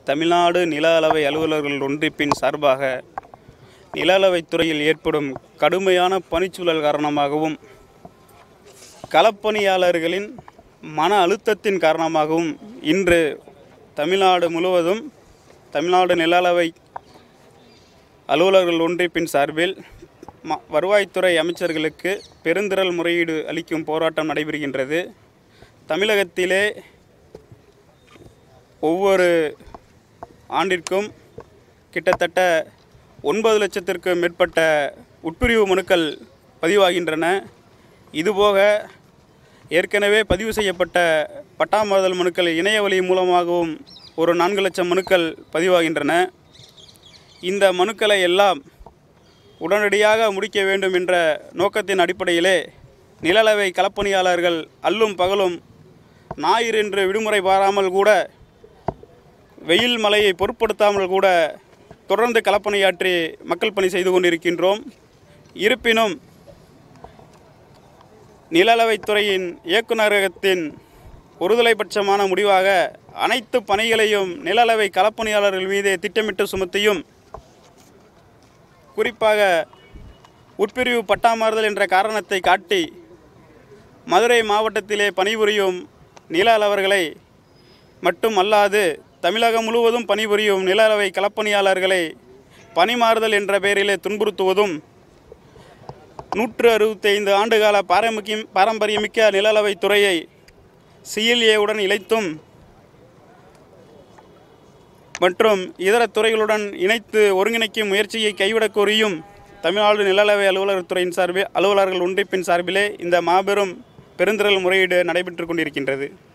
தமிழ்நாடு நில அளவை அலுவலர்கள் ஒன்றிப்பின் சார்பாக நில அளவைத் துறையில் ஏற்படும் கடுமையான பணிச்சூழல் காரணமாகவும் களப்பணியாளர்களின் மன அழுத்தத்தின் காரணமாகவும் இன்று தமிழ்நாடு முழுவதும் தமிழ்நாடு நில அளவை அலுவலர்கள் ஒன்றிப்பின் சார்பில் ம வருவாய்த்துறை அமைச்சர்களுக்கு பெருந்திரள் முறையீடு அளிக்கும் போராட்டம் நடைபெறுகின்றது தமிழகத்திலே ஒவ்வொரு ஆண்டிற்கும் கிட்டத்தட்ட ஒன்பது லட்சத்திற்கும் மேற்பட்ட உட்பிரிவு மனுக்கள் பதிவாகின்றன இதுபோக ஏற்கனவே பதிவு செய்யப்பட்ட பட்டாமாறுதல் மனுக்கள் இணைய வழி மூலமாகவும் ஒரு நான்கு லட்சம் மனுக்கள் பதிவாகின்றன இந்த மனுக்களை எல்லாம் உடனடியாக முடிக்க வேண்டும் என்ற நோக்கத்தின் அடிப்படையிலே நிலளவை களப்பணியாளர்கள் அல்லும் பகலும் ஞாயிறு என்று விடுமுறை பாராமல் கூட வெயில் மழையை பொருட்படுத்தாமல் கூட தொடர்ந்து களப்பணியாற்றி மக்கள் பணி செய்து கொண்டிருக்கின்றோம் இருப்பினும் நிலளவைத்துறையின் இயக்குநரகத்தின் ஒருதலைபட்சமான முடிவாக அனைத்து பணிகளையும் நிலளவை களப்பணியாளர்கள் மீதே திட்டமிட்டு சுமத்தியும் குறிப்பாக உட்பிரிவு பட்டாமாறுதல் என்ற காரணத்தை காட்டி மதுரை மாவட்டத்திலே பணிபுரியும் நில அளவர்களை மட்டும் அல்லாது தமிழகம் முழுவதும் பணிபுரியும் நில அளவை களப்பணியாளர்களை பணிமாறுதல் என்ற பெயரிலே துன்புறுத்துவதும் நூற்று அறுபத்தைந்து ஆண்டுகால பாரம்பரியம் பாரம்பரியமிக்க நில அளவைத் துறையை சிஎல்ஏவுடன் இணைத்தும் மற்றும் இதர துறைகளுடன் இணைத்து ஒருங்கிணைக்கும் முயற்சியை கைவிடக் கோரியும் தமிழ்நாடு நிலளவை அலுவலர் துறையின் சார்பில் அலுவலர்கள் ஒன்றிப்பின் சார்பிலே இந்த மாபெரும் பெருந்திரள் முறையீடு நடைபெற்று கொண்டிருக்கின்றது